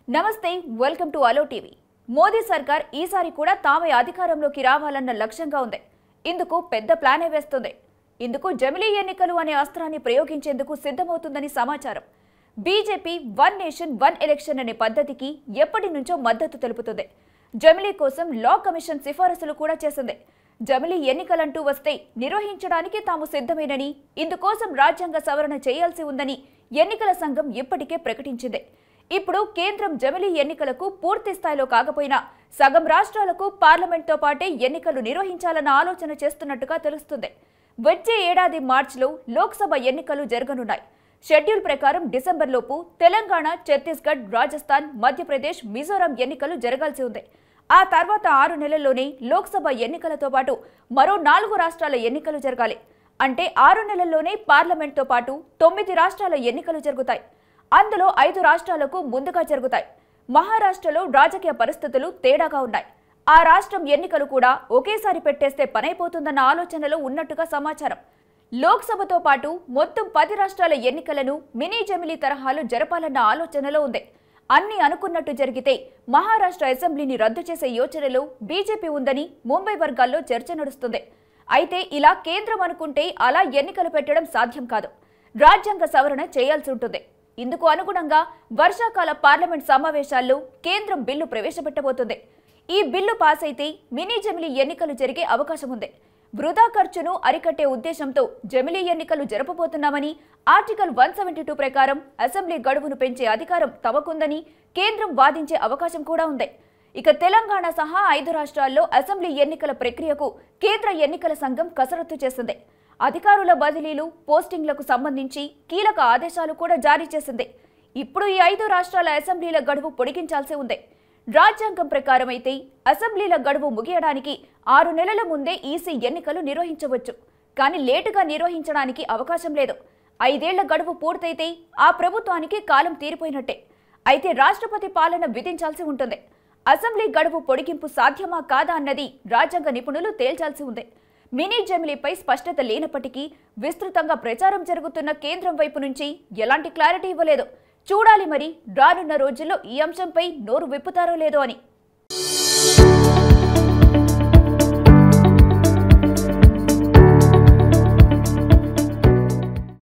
నమస్తే welcome to అలో TV Modi సర్కార్ ఈసారి కూడా తామే అధికారంలోకి రావాలన్న లక్ష్యంగా ఉంది ఇందుకు పెద్ద ప్లానే వేస్తుంది ఇందుకు జమిలీ ఎన్నికలు అనే అస్త్రాన్ని ప్రయోగించేందుకు సిద్ధమవుతుందని సమాచారం BJP one nation one election అనే పద్ధతికి ఎప్పటి నుంచో మద్దతు తెలుపుతుంది జమిలీ కోసం లా కమిషన్ సిఫారసులు కూడా చేసింది జమిలీ ఎన్నికలంటూ వస్తే నిర్వహించడానికి తాము సిద్ధమేనని ఇందుకోసం రాజ్యాంగ సవరణ చేయాల్సి ఉందని ఎన్నికల సంఘం ఇప్పటికే ప్రకటించింది ఇప్పుడు కేంద్రం జమిలీ ఎన్నికలకు పూర్తి స్థాయిలో కాకపోయినా సగం రాష్ట్రాలకు పార్లమెంట్తో పాటే ఎన్నికలు నిర్వహించాలన్న ఆలోచన చేస్తున్నట్టుగా తెలుస్తుంది వచ్చే ఏడాది మార్చిలో లోక్సభ ఎన్నికలు జరగనున్నాయి షెడ్యూల్ ప్రకారం డిసెంబర్లోపు తెలంగాణ ఛత్తీస్గఢ్ రాజస్థాన్ మధ్యప్రదేశ్ మిజోరాం ఎన్నికలు జరగాల్సి ఉంది ఆ తర్వాత ఆరు నెలల్లోనే లోక్సభ ఎన్నికలతో పాటు మరో నాలుగు రాష్ట్రాల ఎన్నికలు జరగాలి అంటే ఆరు నెలల్లోనే పార్లమెంట్తో పాటు తొమ్మిది రాష్ట్రాల ఎన్నికలు జరుగుతాయి అందులో ఐదు రాష్ట్రాలకు ముందుగా జరుగుతాయి మహారాష్ట్రలో రాజకీయ పరిస్థితులు తేడాగా ఉన్నాయి ఆ రాష్ట్రం ఎన్నికలు కూడా ఒకేసారి పెట్టేస్తే పనైపోతుందన్న ఆలోచనలో ఉన్నట్టుగా సమాచారం లోక్సభతో పాటు మొత్తం పది రాష్ట్రాల ఎన్నికలను మినీ జమిలీ తరహాలో జరపాలన్న ఆలోచనలో ఉంది అన్ని అనుకున్నట్టు జరిగితే మహారాష్ట్ర అసెంబ్లీని రద్దు చేసే యోచనలో బీజేపీ ఉందని ముంబై వర్గాల్లో చర్చ నడుస్తుంది అయితే ఇలా కేంద్రం అనుకుంటే అలా ఎన్నికలు పెట్టడం సాధ్యం కాదు రాజ్యాంగ సవరణ చేయాల్సి ఉంటుంది ఇందుకు అనుగుణంగా వర్షాకాల పార్లమెంట్ సమావేశాల్లో కేంద్రం బిల్లు ప్రవేశపెట్టబోతుంది ఈ బిల్లు పాస్ అయితే మినీ జమిలీ ఎన్నికలు జరిగే అవకాశం ఉంది వృధా ఖర్చును అరికట్టే ఉద్దేశంతో జమిలీ ఎన్నికలు జరపబోతున్నామని ఆర్టికల్ వన్ సెవెంటీ టూ ప్రకారం అసెంబ్లీ గడువును పెంచే అధికారం తమకుందని కేంద్రం వాదించే అవకాశం కూడా ఉంది ఇక తెలంగాణ సహా ఐదు రాష్ట్రాల్లో అసెంబ్లీ ఎన్నికల ప్రక్రియకు కేంద్ర ఎన్నికల సంఘం కసరత్తు చేసింది అధికారుల బదిలీలు పోస్టింగ్లకు సంబంధించి కీలక ఆదేశాలు కూడా జారీ చేసింది ఇప్పుడు ఈ ఐదు రాష్ట్రాల అసెంబ్లీల గడువు పొడిగించాల్సి ఉంది రాజ్యాంగం ప్రకారం అయితే అసెంబ్లీల గడువు ముగియడానికి ఆరు నెలల ముందే ఈసీ ఎన్నికలు నిర్వహించవచ్చు కానీ లేటుగా నిర్వహించడానికి అవకాశం లేదు ఐదేళ్ల గడువు పూర్తయితే ఆ ప్రభుత్వానికి కాలం తీరిపోయినట్టే అయితే రాష్ట్రపతి పాలన విధించాల్సి ఉంటుంది అసెంబ్లీ గడువు పొడిగింపు సాధ్యమా కాదా అన్నది రాజ్యాంగ నిపుణులు తేల్చాల్సి ఉంది మినీ జమిలీపై స్పష్టత లేనప్పటికీ విస్తృతంగా ప్రచారం జరుగుతున్న కేంద్రం వైపు నుంచి ఎలాంటి క్లారిటీ ఇవ్వలేదు చూడాలి మరి రానున్న రోజుల్లో ఈ అంశంపై నోరు విప్పుతారో లేదో అని